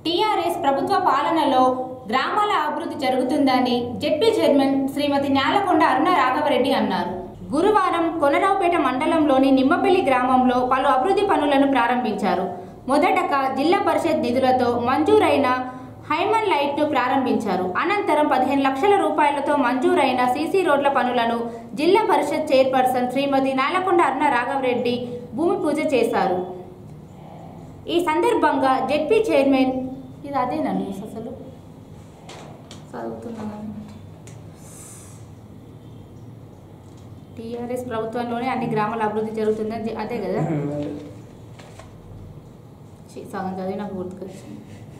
TRS ప్రభుత్వ పాలనలో గ్రామాల అభివృద్ధి జరుగుతుందని జెడ్పీ చైర్మన్ శ్రీమతి నేలకొండ అరుణ రాఘవరెడ్డి అన్నారు గురువారం కొనరావుపేట మండలంలోని నిమ్మపల్లి గ్రామంలో పలు అభివృద్ధి పనులను ప్రారంభించారు మొదటగా జిల్లా పరిషత్ నిధులతో మంజూరైన హైమన్ లైట్ను ప్రారంభించారు అనంతరం పదిహేను లక్షల రూపాయలతో మంజూరైన సీసీ రోడ్ల పనులను జిల్లా పరిషత్ చైర్పర్సన్ శ్రీమతి నాలకొండ అరుణ రాఘవరెడ్డి భూమి పూజ చేశారు ఈ సందర్భంగా జెడ్పీ చైర్మన్ ఇది అదేనా న్యూస్ అసలు చదువుతున్నాను టీఆర్ఎస్ ప్రభుత్వంలోనే అన్ని గ్రామాల అభివృద్ధి జరుగుతుందని చె- అదే కదా ఛీ, సగం చదివి నాకు గుర్తుకొచ్చింది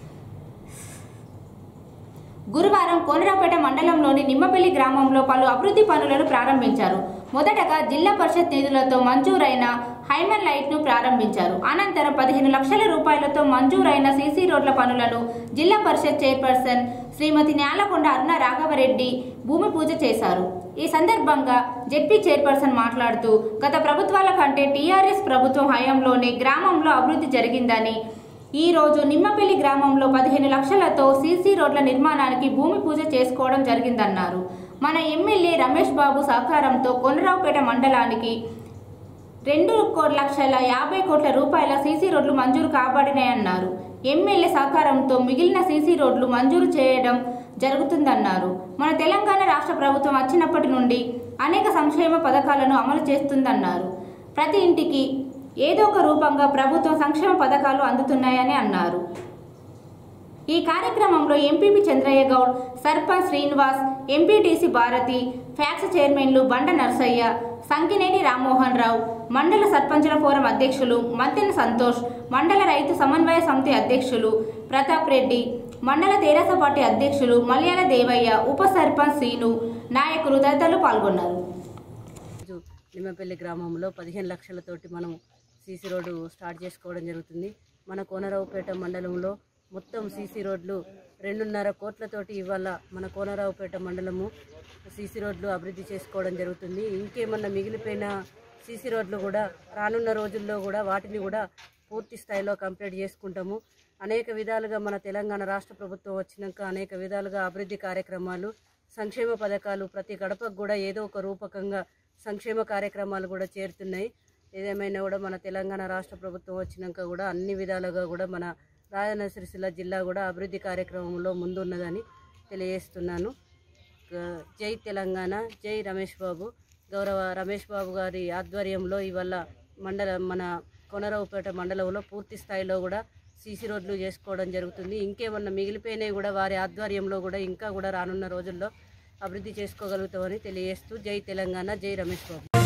గురువారం కోనరాపేట మండలంలోని నిమ్మపల్లి గ్రామంలో పలు అభివృద్ధి పనులను ప్రారంభించారు మొదటగా జిల్లా పరిషత్ నిధులతో మంజూరైన హైమన్ లైట్ ను ప్రారంభించారు అనంతరం పదిహేను లక్షల రూపాయలతో మంజూరైన సీసీ రోడ్ల పనులను జిల్లా పరిషత్ చైర్పర్సన్ శ్రీమతి నేలకొండ అరుణ రాఘవరెడ్డి భూమి పూజ చేశారు ఈ సందర్భంగా జెడ్పీ చైర్పర్సన్ మాట్లాడుతూ గత ప్రభుత్వాల కంటే టీఆర్ఎస్ ప్రభుత్వం హయాంలోనే గ్రామంలో అభివృద్ధి జరిగిందని ఈ రోజు నిమ్మపల్లి గ్రామంలో పదిహేను లక్షలతో సీసీ రోడ్ల నిర్మాణానికి భూమి పూజ చేసుకోవడం జరిగిందన్నారు మన ఎమ్మెల్యే రమేష్ బాబు సహకారంతో కొనరావుపేట మండలానికి రెండు కో- లక్షల యాభై కోట్ల రూపాయల సీసీ రోడ్లు మంజూరు కాబడినాయన్నారు ఎమ్మెల్యే సహకారంతో మిగిలిన సీసీ రోడ్లు మంజూరు చేయడం జరుగుతుందన్నారు మన తెలంగాణ రాష్ట్ర ప్రభుత్వం వచ్చినప్పటి నుండి అనేక సంక్షేమ పథకాలను అమలు చేస్తుందన్నారు ప్రతి ఇంటికి ఏదో ఒక రూపంగా ప్రభుత్వం సంక్షేమ పథకాలు అందుతున్నాయని అన్నారు ఈ కార్యక్రమంలో MPP Chandraiah Goud sarpanch Srinivas MPTC Bharathi PACS చైర్మన్లు బండ నర్సయ్య సంకినేని రామ్మోహన్ రావు మండల సర్పంచుల ఫోరం అధ్యక్షులు మద్దెన సంతోష్ మండల రైతు సమన్వయ సమితి అధ్యక్షులు ప్రతాప్ రెడ్డి మండల తెరాస పార్టీ అధ్యక్షులు మలయాళ దేవయ్య ఉప సర్పంచ్ శ్రీను నాయకులు తదితరులు పాల్గొన్నారు రోజు నిమ్మపల్లి గ్రామంలో పదిహేను లక్షలతోటి మనం సీసీ రోడ్డు స్టార్ట్ చేసుకోవడం జరుగుతుంది మన కోనరావుపేట మండలంలో మొత్తం సీసీ రోడ్లు రెండున్నర కోట్లతోటి ఇవాళ మన కోనరావుపేట మండలము సీసీ రోడ్లు అభివృద్ధి చేసుకోవడం జరుగుతుంది ఇంకేమన్నా మిగిలిపోయిన సీసీ రోడ్లు కూడా రానున్న రోజుల్లో కూడా వాటిని కూడా పూర్తి స్థాయిలో కంప్లీట్ చేసుకుంటాము అనేక విధాలుగా మన తెలంగాణ రాష్ట్ర ప్రభుత్వం వచ్చినాక అనేక విధాలుగా అభివృద్ధి కార్యక్రమాలు సంక్షేమ పథకాలు ప్రతి గడపకు కూడా ఏదో ఒక రూపకంగా సంక్షేమ కార్యక్రమాలు కూడా చేరుతున్నాయి ఏదేమైనా కూడా మన తెలంగాణ రాష్ట్ర ప్రభుత్వం వచ్చినాక కూడా అన్ని విధాలుగా కూడా మన రాజన్న సిరిసిల్ల జిల్లా కూడా అభివృద్ధి కార్యక్రమంలో ముందున్నదని తెలియజేస్తున్నాను గ- జై తెలంగాణ జై రమేష్ బాబు గౌరవ రమేష్ బాబు గారి ఆధ్వర్యంలో ఇవాళ మండల మన కొనరావుపేట మండలంలో పూర్తి స్థాయిలో కూడా సీసీ రోడ్లు చేసుకోవడం జరుగుతుంది ఇంకేమన్నా మిగిలిపోయినాయి కూడా వారి ఆధ్వర్యంలో కూడా ఇంకా కూడా రానున్న రోజుల్లో అభివృద్ధి చేసుకోగలుగుతామని తెలియజేస్తూ జై తెలంగాణ జై రమేష్ బాబు